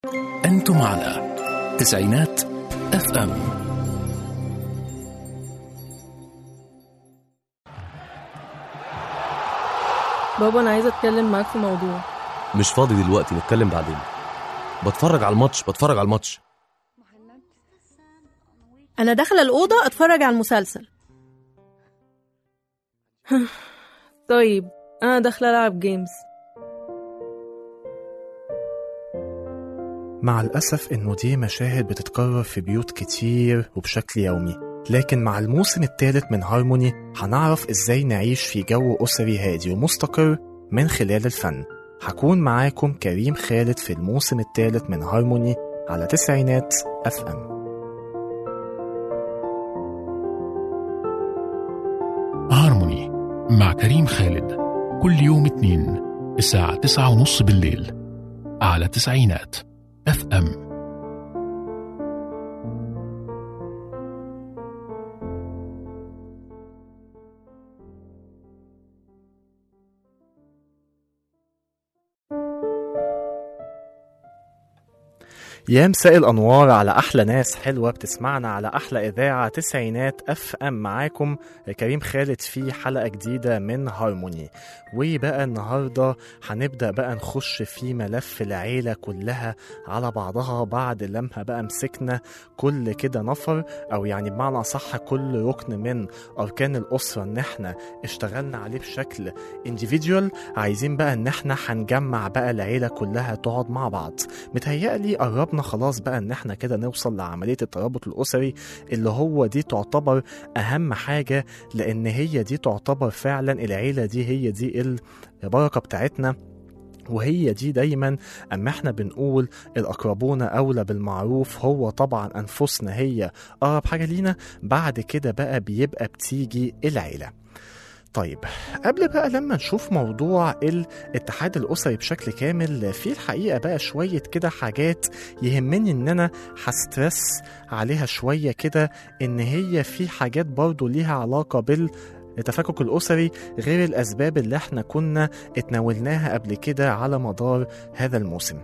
أنتم على تسعينات اف ام بابا انا عايزه اتكلم معاك في موضوع مش فاضي دلوقتي نتكلم بعدين بتفرج على الماتش بتفرج على الماتش انا داخله الاوضه اتفرج على المسلسل طيب انا داخله العب جيمز مع الأسف إنه دي مشاهد بتتكرر في بيوت كتير وبشكل يومي لكن مع الموسم الثالث من هارموني هنعرف إزاي نعيش في جو أسري هادي ومستقر من خلال الفن هكون معاكم كريم خالد في الموسم الثالث من هارموني على تسعينات اف ام هارموني مع كريم خالد كل يوم اثنين الساعة تسعة ونص بالليل على تسعينات اف ام يا مساء الأنوار على أحلى ناس حلوة بتسمعنا على أحلى إذاعة تسعينات أف أم معاكم كريم خالد في حلقة جديدة من هارموني وبقى النهاردة هنبدأ بقى نخش في ملف العيلة كلها على بعضها بعد لما بقى مسكنا كل كده نفر أو يعني بمعنى صح كل ركن من أركان الأسرة إن إحنا اشتغلنا عليه بشكل individual عايزين بقى إن إحنا هنجمع بقى العيلة كلها تقعد مع بعض متهيألي قربنا خلاص بقى ان احنا كده نوصل لعملية الترابط الأسري اللي هو دي تعتبر أهم حاجة لأن هي دي تعتبر فعلا العيلة دي هي دي البركة بتاعتنا وهي دي دايما اما احنا بنقول الاقربون اولى بالمعروف هو طبعا انفسنا هي اقرب حاجه لينا بعد كده بقى بيبقى بتيجي العيله طيب قبل بقى لما نشوف موضوع الاتحاد الأسري بشكل كامل في الحقيقة بقى شوية كده حاجات يهمني إن أنا هسترس عليها شوية كده إن هي في حاجات برضو ليها علاقة بال التفكك الأسري غير الأسباب اللي احنا كنا اتناولناها قبل كده على مدار هذا الموسم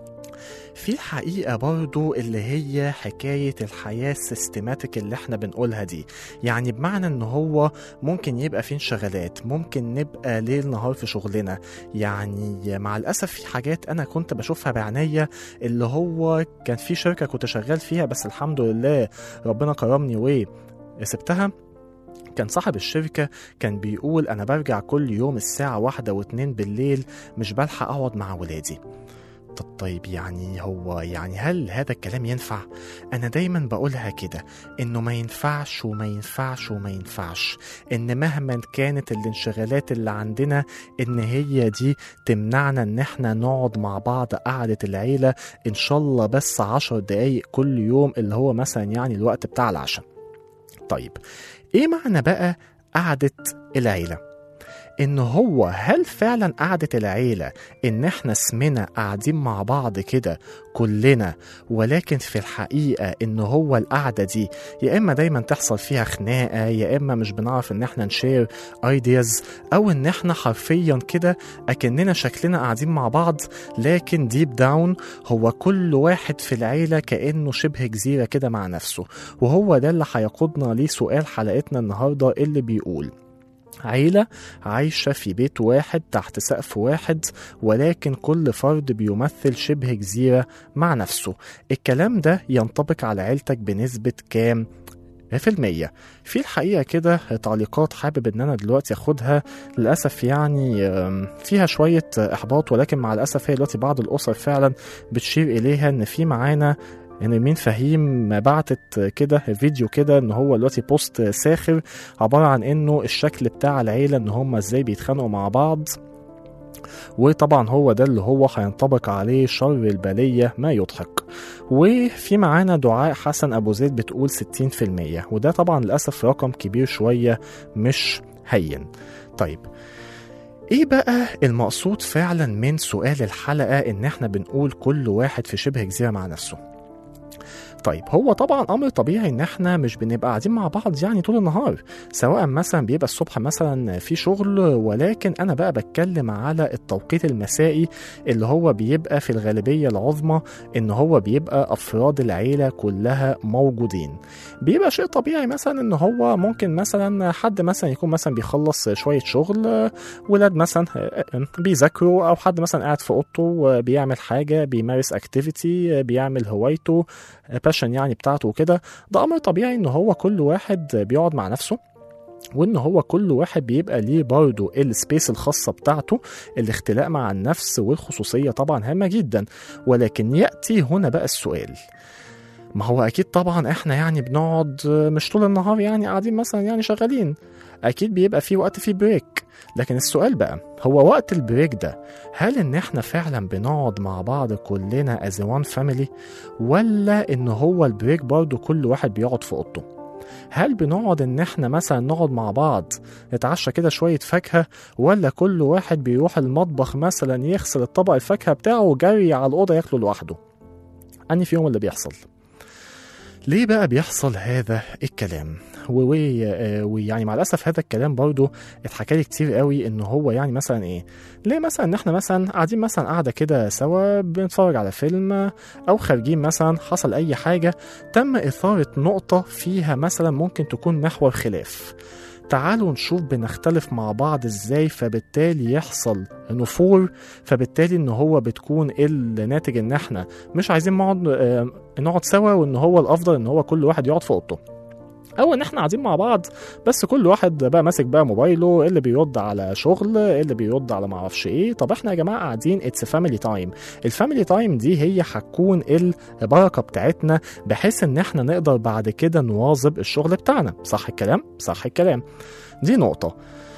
في الحقيقة برضو اللي هي حكاية الحياة السيستماتيك اللي احنا بنقولها دي يعني بمعنى ان هو ممكن يبقى في انشغالات ممكن نبقى ليل نهار في شغلنا يعني مع الأسف في حاجات أنا كنت بشوفها بعناية اللي هو كان في شركة كنت شغال فيها بس الحمد لله ربنا كرمني وسبتها كان صاحب الشركة كان بيقول أنا برجع كل يوم الساعة واحدة واتنين بالليل مش بلحق أقعد مع ولادي طب طيب يعني هو يعني هل هذا الكلام ينفع؟ أنا دايما بقولها كده إنه ما ينفعش وما ينفعش وما ينفعش إن مهما كانت الانشغالات اللي عندنا إن هي دي تمنعنا إن إحنا نقعد مع بعض قعدة العيلة إن شاء الله بس عشر دقايق كل يوم اللي هو مثلا يعني الوقت بتاع العشاء. طيب إيه معنى بقى قعدة العيلة؟ ان هو هل فعلا قعدة العيلة ان احنا اسمنا قاعدين مع بعض كده كلنا ولكن في الحقيقة ان هو القعدة دي يا اما دايما تحصل فيها خناقة يا اما مش بنعرف ان احنا نشير ايدياز او ان احنا حرفيا كده اكننا شكلنا قاعدين مع بعض لكن ديب داون هو كل واحد في العيلة كأنه شبه جزيرة كده مع نفسه وهو ده اللي هيقودنا لسؤال حلقتنا النهاردة اللي بيقول عيلة عايشة في بيت واحد تحت سقف واحد ولكن كل فرد بيمثل شبه جزيرة مع نفسه الكلام ده ينطبق على عيلتك بنسبة كام في المية في الحقيقة كده تعليقات حابب ان انا دلوقتي اخدها للأسف يعني فيها شوية احباط ولكن مع الأسف هي دلوقتي بعض الأسر فعلا بتشير إليها ان في معانا يعني مين فهيم بعتت كده فيديو كده ان هو دلوقتي بوست ساخر عباره عن انه الشكل بتاع العيله ان هم ازاي بيتخانقوا مع بعض وطبعا هو ده اللي هو هينطبق عليه شر البلية ما يضحك وفي معانا دعاء حسن أبو زيد بتقول 60% وده طبعا للأسف رقم كبير شوية مش هين طيب ايه بقى المقصود فعلا من سؤال الحلقة ان احنا بنقول كل واحد في شبه جزيرة مع نفسه طيب هو طبعا امر طبيعي ان احنا مش بنبقى قاعدين مع بعض يعني طول النهار سواء مثلا بيبقى الصبح مثلا في شغل ولكن انا بقى بتكلم على التوقيت المسائي اللي هو بيبقى في الغالبيه العظمى ان هو بيبقى افراد العيله كلها موجودين بيبقى شيء طبيعي مثلا ان هو ممكن مثلا حد مثلا يكون مثلا بيخلص شويه شغل ولاد مثلا بيذاكروا او حد مثلا قاعد في اوضته بيعمل حاجه بيمارس اكتيفيتي بيعمل هوايته باشن يعني بتاعته وكده ده امر طبيعي ان هو كل واحد بيقعد مع نفسه وان هو كل واحد بيبقى ليه برضه السبيس الخاصه بتاعته الاختلاء مع النفس والخصوصيه طبعا هامه جدا ولكن ياتي هنا بقى السؤال ما هو اكيد طبعا احنا يعني بنقعد مش طول النهار يعني قاعدين مثلا يعني شغالين اكيد بيبقى في وقت في بريك لكن السؤال بقى هو وقت البريك ده هل ان احنا فعلا بنقعد مع بعض كلنا از وان فاميلي ولا ان هو البريك برضه كل واحد بيقعد في اوضته هل بنقعد ان احنا مثلا نقعد مع بعض نتعشى كده شويه فاكهه ولا كل واحد بيروح المطبخ مثلا يغسل الطبق الفاكهه بتاعه وجري على الاوضه ياكله لوحده اني فيهم اللي بيحصل ليه بقى بيحصل هذا الكلام ويعني مع الاسف هذا الكلام برضه اتحكى لي كتير قوي ان هو يعني مثلا ايه ليه مثلا ان احنا مثلا قاعدين مثلا قاعده كده سوا بنتفرج على فيلم او خارجين مثلا حصل اي حاجه تم اثاره نقطه فيها مثلا ممكن تكون محور خلاف تعالوا نشوف بنختلف مع بعض ازاي فبالتالي يحصل نفور فبالتالي ان هو بتكون الناتج ان احنا مش عايزين نقعد نقعد سوا وان هو الافضل ان هو كل واحد يقعد في اوضته او ان احنا قاعدين مع بعض بس كل واحد بقى ماسك بقى موبايله اللي بيرد على شغل اللي بيرد على معرفش ايه طب احنا يا جماعه قاعدين اتس فاميلي تايم الفاميلي تايم دي هي هتكون البركه بتاعتنا بحيث ان احنا نقدر بعد كده نواظب الشغل بتاعنا صح الكلام صح الكلام دي نقطه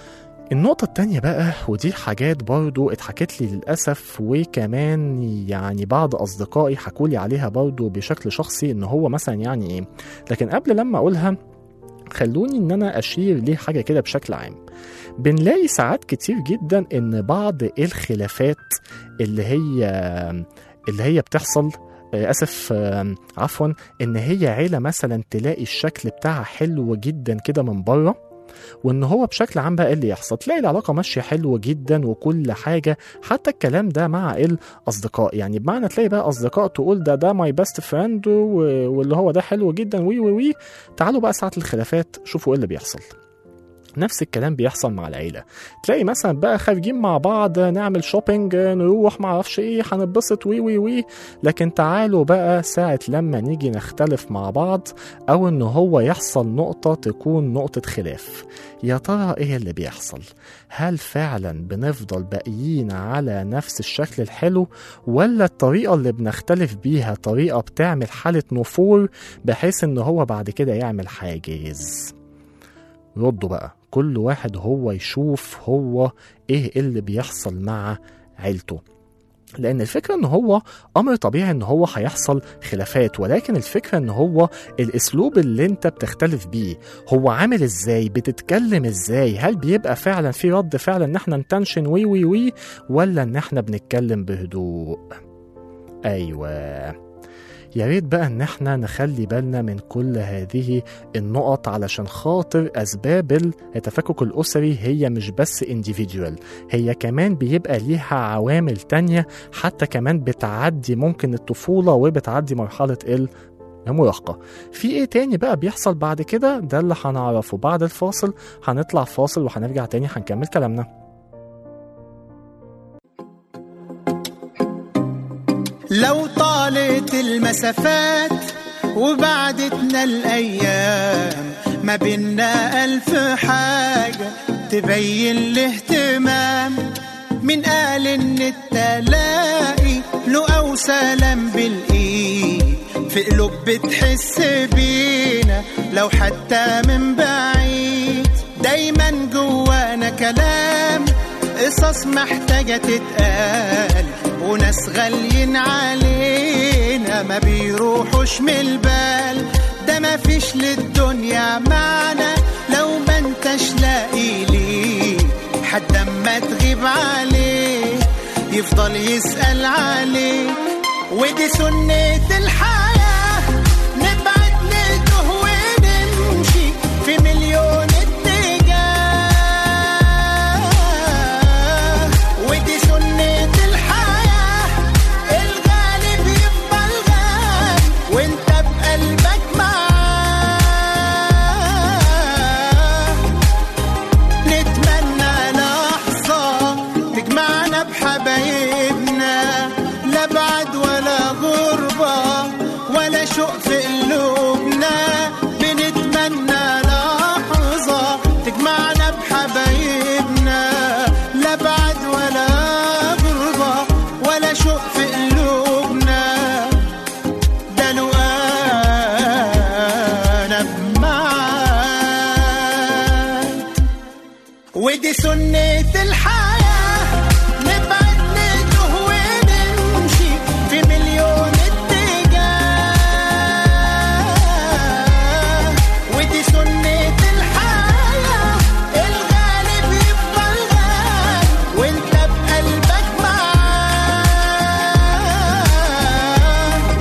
النقطة التانية بقى ودي حاجات برضو اتحكت لي للأسف وكمان يعني بعض أصدقائي حكولي عليها برضو بشكل شخصي إن هو مثلا يعني إيه لكن قبل لما أقولها خلوني إن أنا أشير ليه حاجة كده بشكل عام بنلاقي ساعات كتير جدا إن بعض الخلافات اللي هي اللي هي بتحصل اسف عفوا ان هي عيله مثلا تلاقي الشكل بتاعها حلو جدا كده من بره وان هو بشكل عام بقى اللي يحصل تلاقي العلاقه ماشيه حلوه جدا وكل حاجه حتى الكلام ده مع الاصدقاء يعني بمعنى تلاقي بقى اصدقاء تقول ده ده ماي بيست فريند واللي هو ده حلو جدا وي وي وي تعالوا بقى ساعه الخلافات شوفوا ايه اللي بيحصل نفس الكلام بيحصل مع العيله تلاقي مثلا بقى خارجين مع بعض نعمل شوبينج نروح ما اعرفش ايه هنتبسط وي وي وي لكن تعالوا بقى ساعه لما نيجي نختلف مع بعض او ان هو يحصل نقطه تكون نقطه خلاف يا ترى ايه اللي بيحصل هل فعلا بنفضل باقيين على نفس الشكل الحلو ولا الطريقه اللي بنختلف بيها طريقه بتعمل حاله نفور بحيث ان هو بعد كده يعمل حاجز ردوا بقى كل واحد هو يشوف هو ايه اللي بيحصل مع عيلته لان الفكره ان هو امر طبيعي ان هو هيحصل خلافات ولكن الفكره ان هو الاسلوب اللي انت بتختلف بيه هو عامل ازاي بتتكلم ازاي هل بيبقى فعلا في رد فعل ان احنا نتنشن وي وي وي ولا ان احنا بنتكلم بهدوء ايوه يا ريت بقى ان احنا نخلي بالنا من كل هذه النقط علشان خاطر اسباب التفكك الاسري هي مش بس individual هي كمان بيبقى ليها عوامل تانية حتى كمان بتعدي ممكن الطفولة وبتعدي مرحلة المراهقة في ايه تاني بقى بيحصل بعد كده ده اللي هنعرفه بعد الفاصل هنطلع فاصل وهنرجع تاني هنكمل كلامنا لو طالت المسافات وبعدتنا الأيام ما بينا ألف حاجة تبين الاهتمام من قال إن التلاقي له أو سلام بالإيد في قلوب بتحس بينا لو حتى من بعيد دايما جوانا كلام قصص محتاجة تتقال وناس غاليين علينا ما بيروحوش من البال ده ما فيش للدنيا معنى لو ما انتش لاقي ليه حد اما تغيب عليه يفضل يسأل عليك ودي سنة الحياة الشوق في قلوبنا ده لو انا معاك ودي سنة الحياة نبعد نتوه ونمشي في مليون اتجاه ودي سنة الحياة الغالب يفضل غالي وانت بقلبك معاه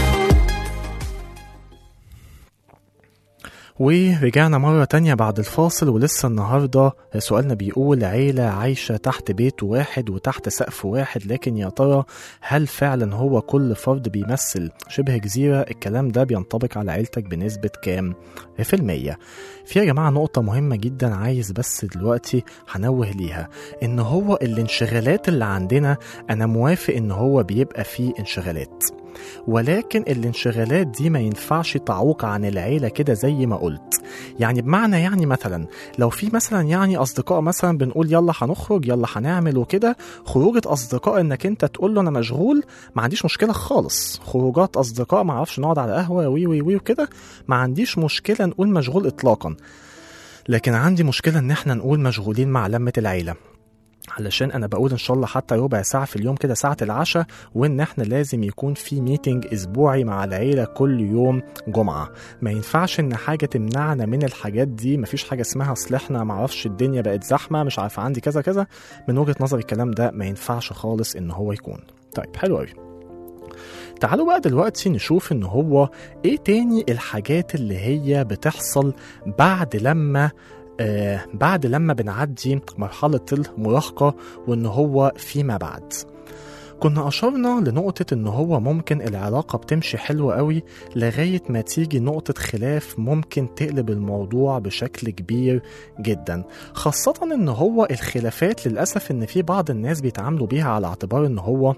ورجعنا مرة تانية بعد الفاصل ولسه النهاردة سؤالنا بيقول عيلة عايشة تحت بيت واحد وتحت سقف واحد لكن يا ترى هل فعلا هو كل فرد بيمثل شبه جزيرة الكلام ده بينطبق على عيلتك بنسبة كام في المية في يا جماعة نقطة مهمة جدا عايز بس دلوقتي هنوه ليها ان هو الانشغالات اللي عندنا انا موافق ان هو بيبقى فيه انشغالات ولكن الانشغالات دي ما ينفعش تعوق عن العيلة كده زي ما قلت يعني بمعنى يعني مثلا لو في مثلا يعني أصدقاء مثلا بنقول يلا هنخرج يلا هنعمل وكده خروجة أصدقاء إنك أنت تقول له أنا مشغول ما عنديش مشكلة خالص خروجات أصدقاء ما اعرفش نقعد على قهوة وي وي وي وكده ما عنديش مشكلة نقول مشغول إطلاقا لكن عندي مشكلة إن احنا نقول مشغولين مع لمة العيلة علشان انا بقول ان شاء الله حتى ربع ساعه في اليوم كده ساعه العشاء وان احنا لازم يكون في ميتنج اسبوعي مع العيله كل يوم جمعه ما ينفعش ان حاجه تمنعنا من الحاجات دي مفيش حاجه اسمها اصل احنا معرفش الدنيا بقت زحمه مش عارف عندي كذا كذا من وجهه نظري الكلام ده ما ينفعش خالص ان هو يكون طيب حلو قوي تعالوا بقى دلوقتي نشوف ان هو ايه تاني الحاجات اللي هي بتحصل بعد لما آه بعد لما بنعدي مرحلة المراهقة وإن هو فيما بعد كنا أشرنا لنقطة إن هو ممكن العلاقة بتمشي حلوة قوي لغاية ما تيجي نقطة خلاف ممكن تقلب الموضوع بشكل كبير جدا خاصة إن هو الخلافات للأسف إن في بعض الناس بيتعاملوا بيها على اعتبار إن هو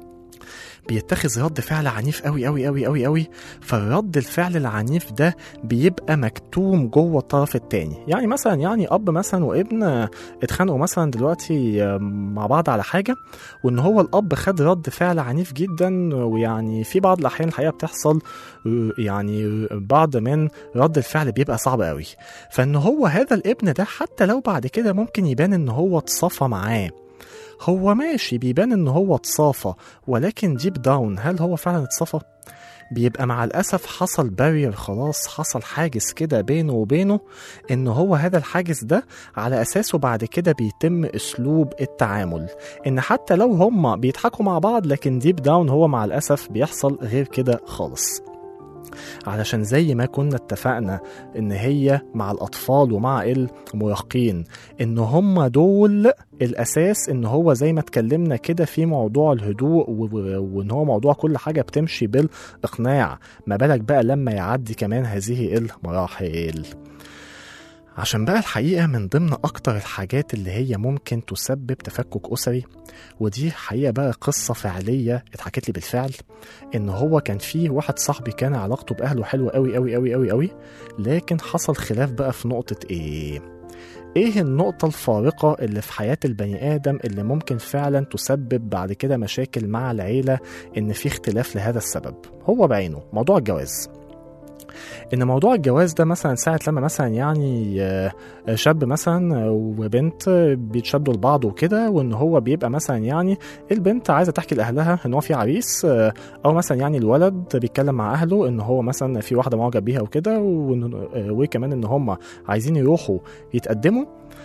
بيتخذ رد فعل عنيف قوي قوي قوي قوي قوي فالرد الفعل العنيف ده بيبقى مكتوم جوه الطرف التاني يعني مثلا يعني اب مثلا وابن اتخانقوا مثلا دلوقتي مع بعض على حاجه وان هو الاب خد رد فعل عنيف جدا ويعني في بعض الاحيان الحقيقه بتحصل يعني بعض من رد الفعل بيبقى صعب قوي فان هو هذا الابن ده حتى لو بعد كده ممكن يبان ان هو اتصافى معاه هو ماشي بيبان ان هو اتصافى ولكن ديب داون هل هو فعلا اتصافى؟ بيبقى مع الأسف حصل بارير خلاص حصل حاجز كده بينه وبينه إن هو هذا الحاجز ده على أساسه بعد كده بيتم أسلوب التعامل إن حتى لو هما بيضحكوا مع بعض لكن ديب داون هو مع الأسف بيحصل غير كده خالص علشان زي ما كنا اتفقنا ان هي مع الاطفال ومع المراهقين ان هم دول الاساس ان هو زي ما اتكلمنا كده في موضوع الهدوء وان هو موضوع كل حاجه بتمشي بالاقناع ما بالك بقى لما يعدي كمان هذه المراحل عشان بقى الحقيقة من ضمن أكتر الحاجات اللي هي ممكن تسبب تفكك أسري ودي حقيقة بقى قصة فعلية اتحكت لي بالفعل إن هو كان فيه واحد صاحبي كان علاقته بأهله حلوة أوي أوي أوي أوي أوي لكن حصل خلاف بقى في نقطة إيه؟ ايه النقطة الفارقة اللي في حياة البني آدم اللي ممكن فعلا تسبب بعد كده مشاكل مع العيلة إن في اختلاف لهذا السبب؟ هو بعينه موضوع الجواز. ان موضوع الجواز ده مثلا ساعه لما مثلا يعني شاب مثلا وبنت بيتشدوا لبعض وكده وان هو بيبقى مثلا يعني البنت عايزه تحكي لاهلها ان هو في عريس او مثلا يعني الولد بيتكلم مع اهله ان هو مثلا في واحده معجب بيها وكده وكمان ان هم عايزين يروحوا يتقدموا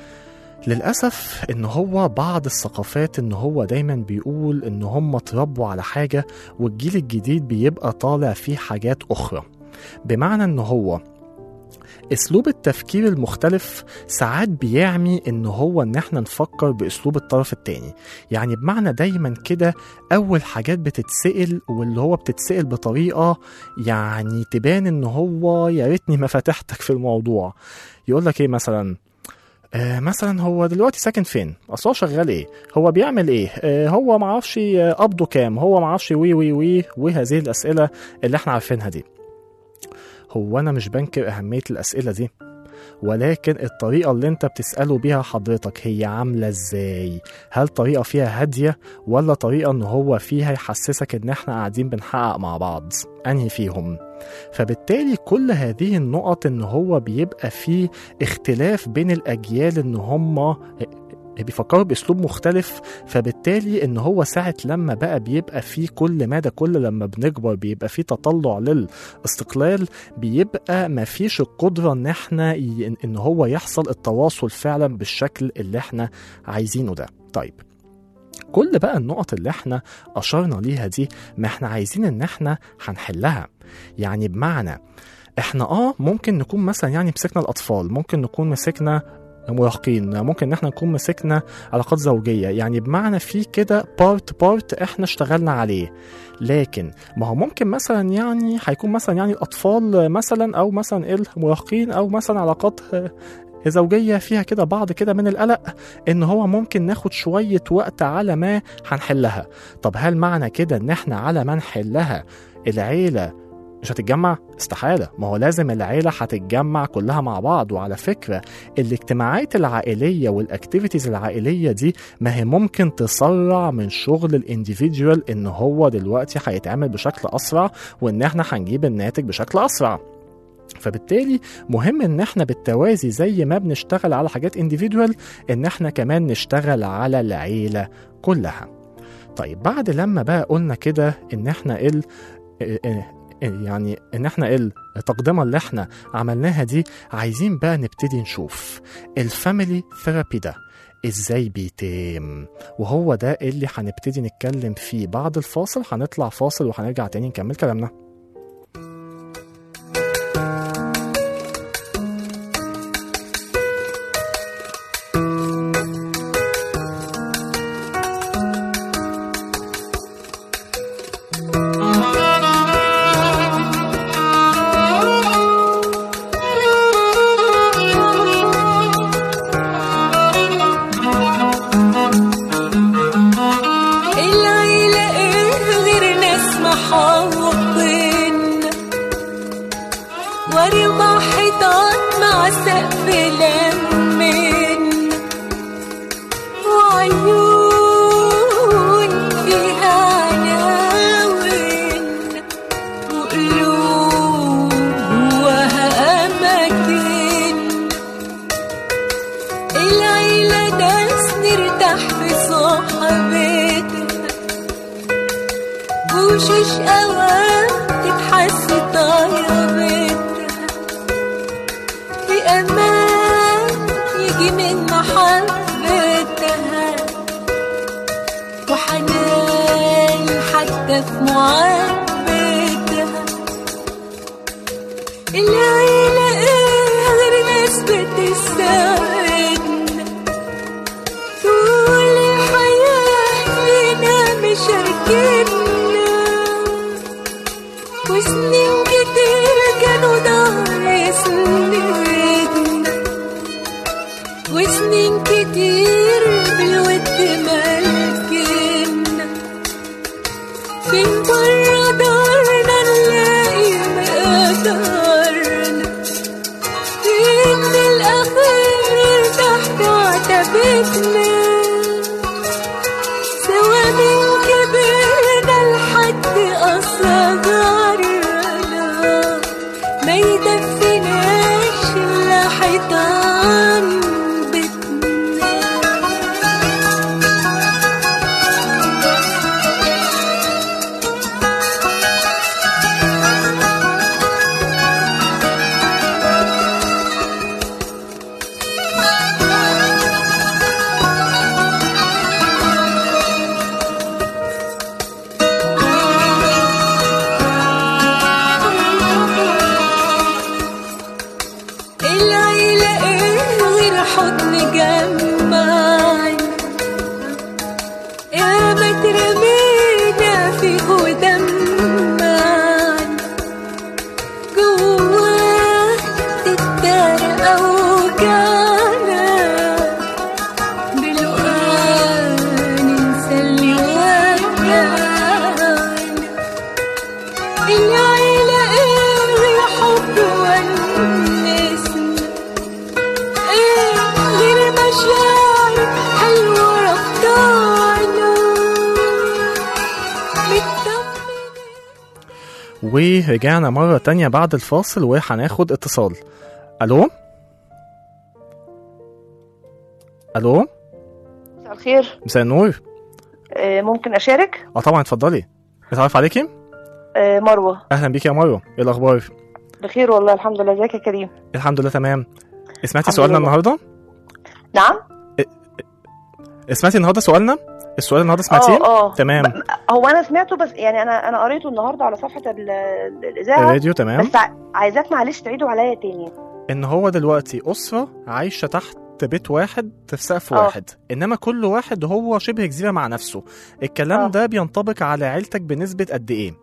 للأسف إن هو بعض الثقافات إن هو دايما بيقول إن هم اتربوا على حاجة والجيل الجديد بيبقى طالع فيه حاجات أخرى بمعنى ان هو اسلوب التفكير المختلف ساعات بيعمي ان هو ان احنا نفكر باسلوب الطرف التاني يعني بمعنى دايما كده اول حاجات بتتسال واللي هو بتتسال بطريقه يعني تبان ان هو يا ريتني ما فتحتك في الموضوع يقول لك ايه مثلا آه مثلا هو دلوقتي ساكن فين؟ اصل هو شغال ايه؟ هو بيعمل ايه؟ آه هو معرفش قبضه كام؟ هو معرفش وي وي وي وهذه الاسئله اللي احنا عارفينها دي. هو انا مش بنكر اهميه الاسئله دي ولكن الطريقة اللي انت بتسأله بيها حضرتك هي عاملة ازاي هل طريقة فيها هادية ولا طريقة ان هو فيها يحسسك ان احنا قاعدين بنحقق مع بعض انهي فيهم فبالتالي كل هذه النقط ان هو بيبقى فيه اختلاف بين الاجيال ان هم بيفكروا باسلوب مختلف فبالتالي ان هو ساعه لما بقى بيبقى فيه كل مدى كل لما بنكبر بيبقى فيه تطلع للاستقلال بيبقى ما فيش القدره ان احنا ي- ان هو يحصل التواصل فعلا بالشكل اللي احنا عايزينه ده طيب كل بقى النقط اللي احنا اشرنا ليها دي ما احنا عايزين ان احنا هنحلها يعني بمعنى احنا اه ممكن نكون مثلا يعني مسكنا الاطفال ممكن نكون مسكنا مراهقين ممكن ان احنا نكون مسكنا علاقات زوجيه يعني بمعنى في كده بارت بارت احنا اشتغلنا عليه لكن ما هو ممكن مثلا يعني هيكون مثلا يعني الاطفال مثلا او مثلا المراهقين او مثلا علاقات آه، زوجيه فيها كده بعض كده من القلق ان هو ممكن ناخد شويه وقت على ما هنحلها طب هل معنى كده ان احنا على ما نحلها العيله مش هتتجمع استحالة ما هو لازم العيلة هتتجمع كلها مع بعض وعلى فكرة الاجتماعات العائلية والاكتيفيتيز العائلية دي ما هي ممكن تسرع من شغل الانديفيديوال ان هو دلوقتي هيتعمل بشكل اسرع وان احنا هنجيب الناتج بشكل اسرع فبالتالي مهم ان احنا بالتوازي زي ما بنشتغل على حاجات انديفيدوال ان احنا كمان نشتغل على العيلة كلها طيب بعد لما بقى قلنا كده ان احنا ال يعني ان احنا التقدمه اللي احنا عملناها دي عايزين بقى نبتدي نشوف الفاميلي ثيرابي ده ازاي بيتم وهو ده اللي هنبتدي نتكلم فيه بعد الفاصل هنطلع فاصل وهنرجع تاني نكمل كلامنا العيلة ايه غير ناس محوطين واربع حيطان مع سقف لمين وعيون فيها عناوين وقلوب جواها أماكن العيلة ناس نرتاح في صحبتها وشوش أوام تتحس طيبتها في أمان يجي من محبتها وحنان حتى في معبتها العيلة ايه غير ناس بتساعدنا طول الحياة فينا مشاركنا وسنين كتير كانوا ضهر يسندنا وسنين كتير بالود ملكنا فين برا دارنا نلاقي مقدارنا فين الأخير تحت عتبتنا سوا من كبرنا لحد أصغرنا ما يدفناش إلا حيطان بيتنا العيلة ايه غير حضن جمعنا يا ما ترمينا فيه ودمعنا جواه تتدار أوجعنا بالوقت ننسى اللي وجعنا العيلة ايه غير حب ونسنا ورجعنا مرة تانية بعد الفاصل وهناخد اتصال ألو ألو مساء الخير مساء النور آه، ممكن اشارك اه طبعا اتفضلي اتعرف عليكي آه، مروه اهلا بيكي يا مروه ايه الاخبار بخير والله الحمد لله ازيك يا كريم الحمد لله تمام سمعتي الحمد سؤالنا لله. النهارده نعم سمعتي النهارده سؤالنا السؤال النهارده سمعتيه اه اه تمام ب- هو انا سمعته بس يعني انا انا قريته النهارده على صفحه ال- ال- الاذاعه الراديو تمام بس ع- عايزاك معلش تعيده عليا تاني ان هو دلوقتي اسره عايشه تحت بيت واحد في سقف اه. واحد انما كل واحد هو شبه جزيره مع نفسه الكلام اه. ده بينطبق على عيلتك بنسبه قد ايه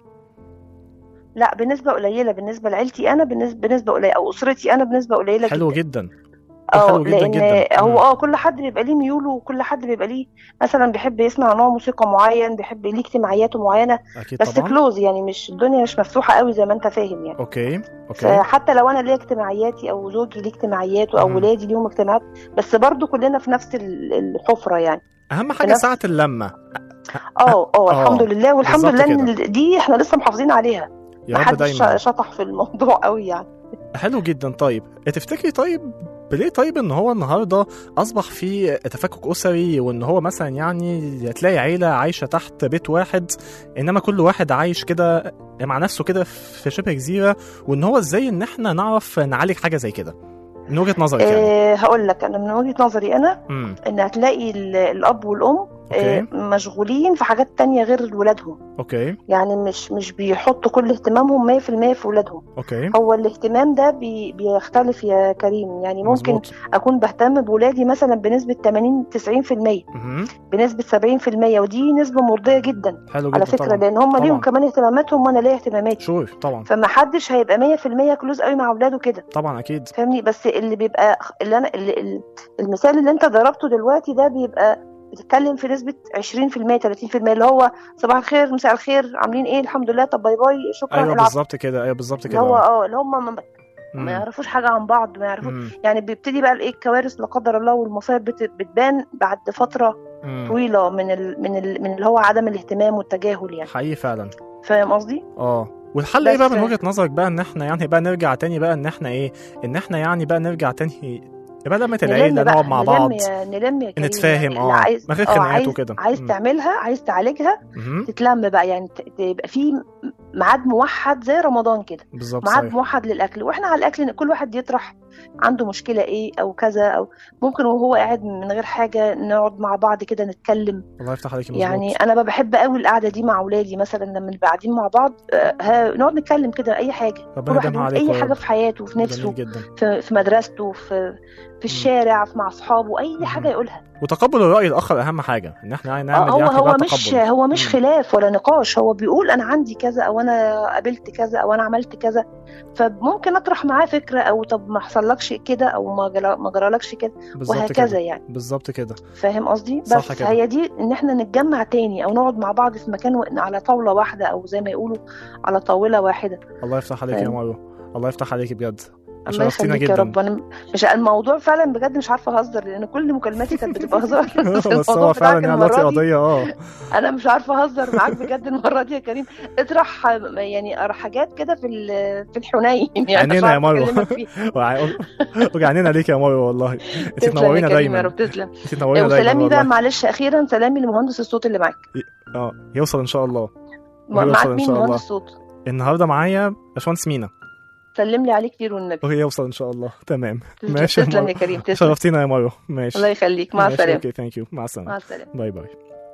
لا بنسبه قليله بالنسبه لعيلتي انا بالنسبه بنسبه قليله او اسرتي انا بنسبه قليله حلو جدا جدا اه حلو جدا لان جدا. هو مم. اه كل حد بيبقى ليه ميوله وكل حد بيبقى ليه مثلا بيحب يسمع نوع موسيقى معين بيحب ليه اجتماعياته معينه اكيد بس طبعا كلوز يعني مش الدنيا مش مفتوحه قوي زي ما انت فاهم يعني اوكي اوكي فحتى لو انا ليا اجتماعياتي او زوجي ليه اجتماعياته او مم. ولادي ليهم اجتماعات بس برضو كلنا في نفس ال- الحفره يعني اهم حاجه نفس- ساعه اللمه اه اه آه، الحمد لله والحمد بالظبط لله ان ال- دي احنا لسه محافظين عليها يا رب محدش دايما شطح في الموضوع قوي يعني حلو جدا طيب تفتكري طيب ليه طيب ان هو النهارده اصبح في تفكك اسري وان هو مثلا يعني تلاقي عيله عايشه تحت بيت واحد انما كل واحد عايش كده مع نفسه كده في شبه جزيره وان هو ازاي ان احنا نعرف نعالج حاجه زي كده من وجهه نظرك يعني أه هقول لك انا من وجهه نظري انا امم ان هتلاقي ال- الاب والام أوكي. آه، مشغولين في حاجات تانية غير ولادهم اوكي يعني مش مش بيحطوا كل اهتمامهم 100% في ولادهم اوكي هو الاهتمام ده بي بيختلف يا كريم يعني ممكن مظبوط. اكون بهتم بولادي مثلا بنسبه 80 90% مهم. بنسبه 70% ودي نسبه مرضيه جدا حلو جدا على فكره طبعا لان هم ليهم طبعا. كمان اهتماماتهم وانا ليا اهتماماتي شور طبعا فما حدش هيبقى 100% كلوز قوي مع اولاده كده طبعا اكيد فاهمني بس اللي بيبقى اللي انا اللي ال- المثال اللي انت ضربته دلوقتي ده بيبقى بتتكلم في نسبة 20% 30% اللي هو صباح الخير مساء الخير عاملين ايه الحمد لله طب باي باي شكرا ايوه العفو بالظبط كده ايوه بالظبط اللي كده هو آه. اه اللي هم ما, مم. ما يعرفوش حاجة عن بعض ما يعرفوش مم. يعني بيبتدي بقى الايه الكوارث لا قدر الله والمصايب بت- بتبان بعد فترة مم. طويلة من ال من ال من اللي هو عدم الاهتمام والتجاهل يعني حقيقي فعلا فاهم قصدي؟ اه والحل ايه بقى بس- من وجهة نظرك بقى ان احنا يعني بقى نرجع تاني بقى ان احنا ايه ان احنا يعني بقى نرجع تاني يبقى لمة العيلة نلم بقى نقعد مع نلم بعض يا نلم يا كريم نتفاهم، يعني اه. اللي عايز من غير اه خناقات عايز وكده. عايز مم. تعملها عايز تعالجها مهم. تتلم بقى يعني ت- تبقى في ميعاد موحد زي رمضان كده بالظبط ميعاد صحيح موحد للاكل واحنا على الاكل إن كل واحد يطرح عنده مشكله ايه او كذا او ممكن وهو قاعد من غير حاجه نقعد مع بعض كده نتكلم الله يفتح عليك مظبوط يعني انا بقى بحب قوي القعده دي مع اولادي مثلا لما نبقى قاعدين مع بعض آه، ها- نقعد نتكلم كده اي حاجه ربنا كل واحد يديمها يقول عليكم اي يا حاجه رب. في حياته في نفسه جميل جدا في, في مدرسته في في الشارع في مع اصحابه اي حاجه مم. يقولها وتقبل الرأي الآخر أهم حاجة إن إحنا يعني آه، نعمل هو يعني هو بقى مش تقبل هو مش مم. خلاف ولا نقاش هو بيقول انا عندي كذا او انا قابلت كذا او انا عملت كذا فممكن اطرح معاه فكره او طب ما حصلكش كده او ما جرى- ما جرالكش كده بالظبط وهكذا كده يعني بالظبط كده فاهم قصدي صح بس كده. هي دي ان احنا نتجمع تاني او نقعد مع بعض في مكان و- على طاوله واحده او زي ما يقولوا على طاوله واحده الله يفتح عليك يا فاهم. مروة الله يفتح عليك بجد الله شرفتينا يخليك يا جدا رب انا مش الموضوع فعلا بجد مش عارفه اهزر لان كل مكالماتي كانت بتبقى هزار بس الموضوع هو بتاعك فعلا يعني دلوقتي المرة دي قضية اه انا مش عارفه اهزر معاك بجد المره دي يا كريم اطرح يعني حاجات كده في ال- في الحنين يعني مش عينينا يا عارفة مروة. أكلمك فيها. وجعنينا عليك يا مروة والله انت تسلم يا تنورينا كريم يا دايما رب تسلم انت تنورينا دايما وسلامي بقى والله معلش اخيرا سلامي لمهندس الصوت اللي معاك اه يوصل ان شاء الله م- ويوصل معاك إن مين شاء الله. مهندس الصوت النهارده معايا باشمهندس مينا سلم لي عليه كتير والنبي وهي يوصل ان شاء الله تمام تسلم- ماشي يا تسلم يا مروة. كريم تسلم شرفتينا يا مروة ماشي الله يخليك مع ماشي، السلامه اوكي ثانك يو مع السلامة مع السلامه باي باي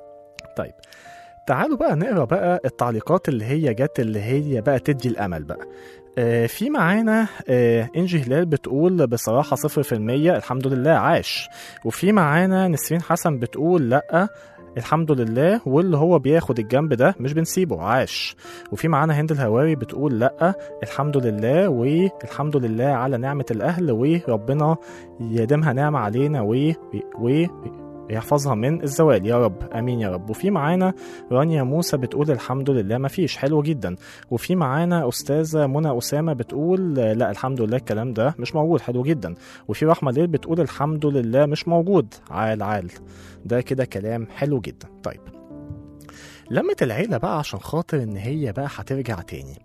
طيب تعالوا بقى نقرا بقى التعليقات اللي هي جت اللي هي بقى تدي الامل بقى آه في معانا آه انجي هلال بتقول بصراحه صفر في المية الحمد لله عاش وفي معانا نسرين حسن بتقول لا الحمد لله واللي هو بياخد الجنب ده مش بنسيبه عاش وفي معانا هند الهواري بتقول لا الحمد لله والحمد لله على نعمة الأهل وربنا يديمها نعمة علينا و, و... يحفظها من الزوال يا رب امين يا رب وفي معانا رانيا موسى بتقول الحمد لله ما فيش حلو جدا وفي معانا استاذه منى اسامه بتقول لا الحمد لله الكلام ده مش موجود حلو جدا وفي رحمه ليل بتقول الحمد لله مش موجود عال عال ده كده كلام حلو جدا طيب لمة العيلة بقى عشان خاطر ان هي بقى هترجع تاني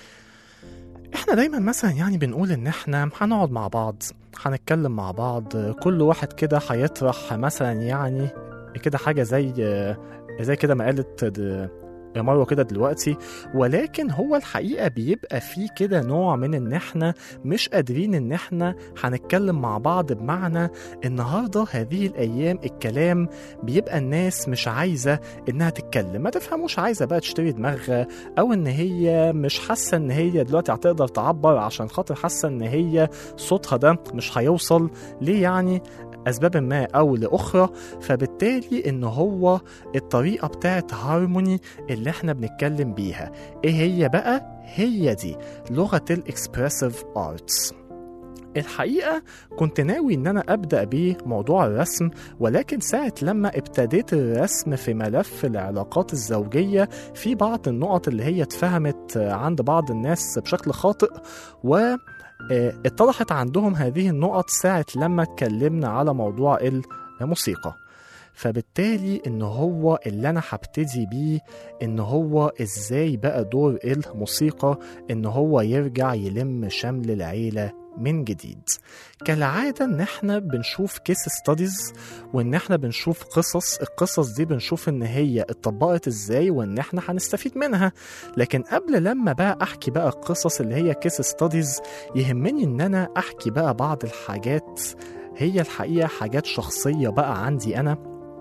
احنا دايما مثلا يعني بنقول ان احنا هنقعد مع بعض هنتكلم مع بعض كل واحد كده هيطرح مثلا يعني كده حاجة زي زي كده ما قالت د- مروة كده دلوقتي ولكن هو الحقيقة بيبقى فيه كده نوع من ان احنا مش قادرين ان احنا هنتكلم مع بعض بمعنى النهاردة هذه الايام الكلام بيبقى الناس مش عايزة انها تتكلم ما تفهموش عايزة بقى تشتري دماغها او ان هي مش حاسة ان هي دلوقتي هتقدر تعبر عشان خاطر حاسة ان هي صوتها ده مش هيوصل ليه يعني اسباب ما او لاخرى فبالتالي ان هو الطريقه بتاعت هارموني اللي احنا بنتكلم بيها ايه هي بقى هي دي لغه الاكسبرسيف ارتس الحقيقة كنت ناوي إن أنا أبدأ بموضوع الرسم ولكن ساعة لما ابتديت الرسم في ملف العلاقات الزوجية في بعض النقط اللي هي اتفهمت عند بعض الناس بشكل خاطئ و آه، اتضحت عندهم هذه النقط ساعة لما اتكلمنا على موضوع الموسيقى فبالتالي ان هو اللي انا هبتدي بيه ان هو ازاي بقى دور الموسيقى ان هو يرجع يلم شمل العيلة من جديد كالعادة ان احنا بنشوف كيس ستاديز وان احنا بنشوف قصص القصص دي بنشوف ان هي اتطبقت ازاي وان احنا هنستفيد منها لكن قبل لما بقى احكي بقى القصص اللي هي كيس ستاديز يهمني ان انا احكي بقى بعض الحاجات هي الحقيقة حاجات شخصية بقى عندي أنا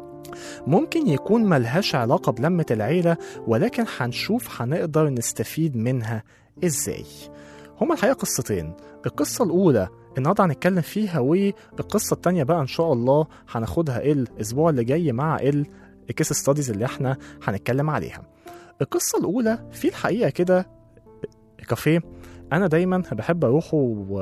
ممكن يكون ملهاش علاقة بلمة العيلة ولكن هنشوف هنقدر نستفيد منها إزاي هما الحقيقة قصتين القصة الأولى النهاردة هنتكلم فيها والقصة التانية بقى إن شاء الله هناخدها الأسبوع اللي جاي مع الكيس ستاديز اللي احنا هنتكلم عليها القصة الأولى في الحقيقة كده كافيه أنا دايما بحب أروحه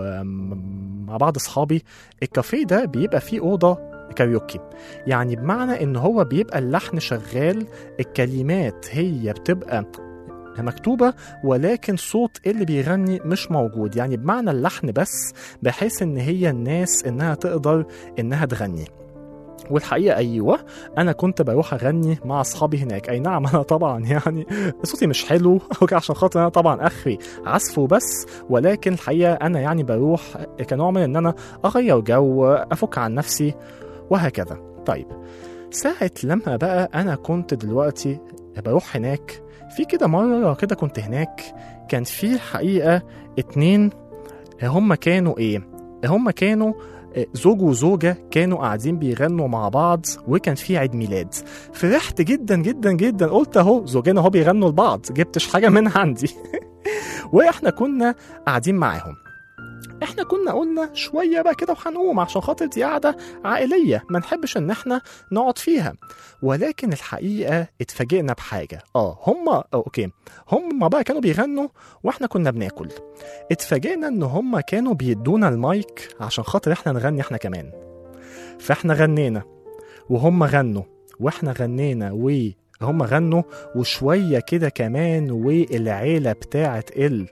وم- مع بعض أصحابي الكافيه ده بيبقى فيه أوضة كاريوكي يعني بمعنى إن هو بيبقى اللحن شغال الكلمات هي بتبقى مكتوبة ولكن صوت اللي بيغني مش موجود يعني بمعنى اللحن بس بحيث ان هي الناس انها تقدر انها تغني والحقيقة أيوة أنا كنت بروح أغني مع أصحابي هناك أي نعم أنا طبعا يعني صوتي مش حلو أوكي عشان خاطر أنا طبعا آخري عزف وبس ولكن الحقيقة أنا يعني بروح كنوع من إن أنا أغير جو أفك عن نفسي وهكذا طيب ساعة لما بقى أنا كنت دلوقتي بروح هناك في كده مرة كده كنت هناك كان في الحقيقة اتنين هم كانوا ايه هم كانوا زوج وزوجة كانوا قاعدين بيغنوا مع بعض وكان في عيد ميلاد فرحت جدا جدا جدا قلت اهو زوجين اهو بيغنوا لبعض جبتش حاجة من عندي واحنا كنا قاعدين معاهم احنا كنا قلنا شويه بقى كده وهنقوم عشان خاطر دي قعده عائليه ما نحبش ان احنا نقعد فيها ولكن الحقيقه اتفاجئنا بحاجه اه هم اوكي هم بقى كانوا بيغنوا واحنا كنا بناكل اتفاجئنا ان هم كانوا بيدونا المايك عشان خاطر احنا نغني احنا كمان فاحنا غنينا وهم غنوا واحنا غنينا وهم غنوا وشويه كده كمان والعيله بتاعت ال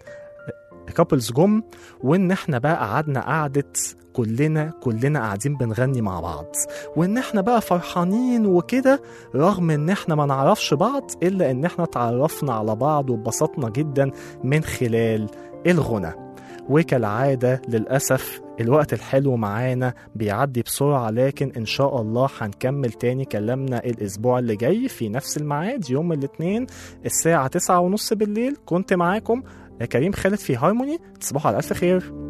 كابلز جم وان احنا بقى قعدنا قعدة كلنا كلنا قاعدين بنغني مع بعض وان احنا بقى فرحانين وكده رغم ان احنا ما نعرفش بعض الا ان احنا تعرفنا على بعض واتبسطنا جدا من خلال الغنى وكالعادة للأسف الوقت الحلو معانا بيعدي بسرعة لكن إن شاء الله هنكمل تاني كلامنا الأسبوع اللي جاي في نفس الميعاد يوم الاثنين الساعة تسعة ونص بالليل كنت معاكم كريم خالد في هارموني تصبحوا على ألف خير